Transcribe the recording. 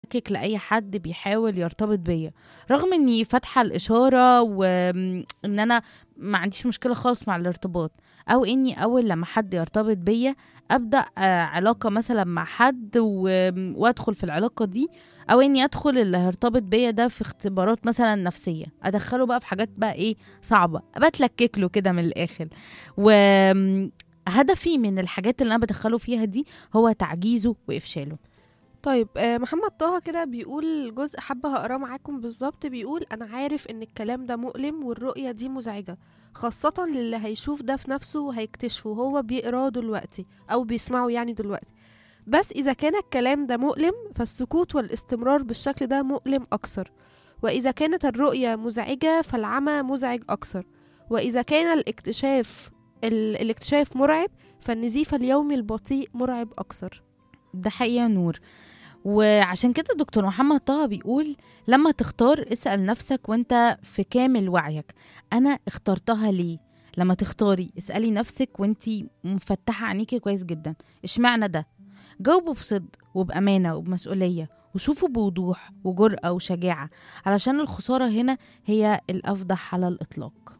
بتلكك لأي حد بيحاول يرتبط بيا رغم اني فاتحة الإشارة وان انا ما عنديش مشكلة خالص مع الارتباط او اني اول لما حد يرتبط بيا ابدا آه، علاقة مثلا مع حد و- وادخل في العلاقة دي او اني ادخل اللي هيرتبط بيا ده في اختبارات مثلا نفسية ادخله بقى في حاجات بقى ايه صعبة بتلكك له كده من الاخر و هدفي من الحاجات اللي انا بدخله فيها دي هو تعجيزه وافشاله طيب آه، محمد طه كده بيقول جزء حابة هقراه معاكم بالظبط بيقول أنا عارف إن الكلام ده مؤلم والرؤية دي مزعجة خاصة للي هيشوف ده في نفسه وهيكتشفه هو بيقراه دلوقتي أو بيسمعه يعني دلوقتي بس إذا كان الكلام ده مؤلم فالسكوت والاستمرار بالشكل ده مؤلم أكثر وإذا كانت الرؤية مزعجة فالعمى مزعج أكثر وإذا كان الاكتشاف ال... الاكتشاف مرعب فالنزيف اليومي البطيء مرعب أكثر ده حقيقة نور وعشان كده دكتور محمد طه بيقول لما تختار اسأل نفسك وانت في كامل وعيك انا اخترتها ليه لما تختاري اسألي نفسك وانت مفتحة عينيكي كويس جدا اشمعنى ده جاوبوا بصدق وبأمانة وبمسؤولية وشوفوا بوضوح وجرأة وشجاعة علشان الخسارة هنا هي الأفضح على الإطلاق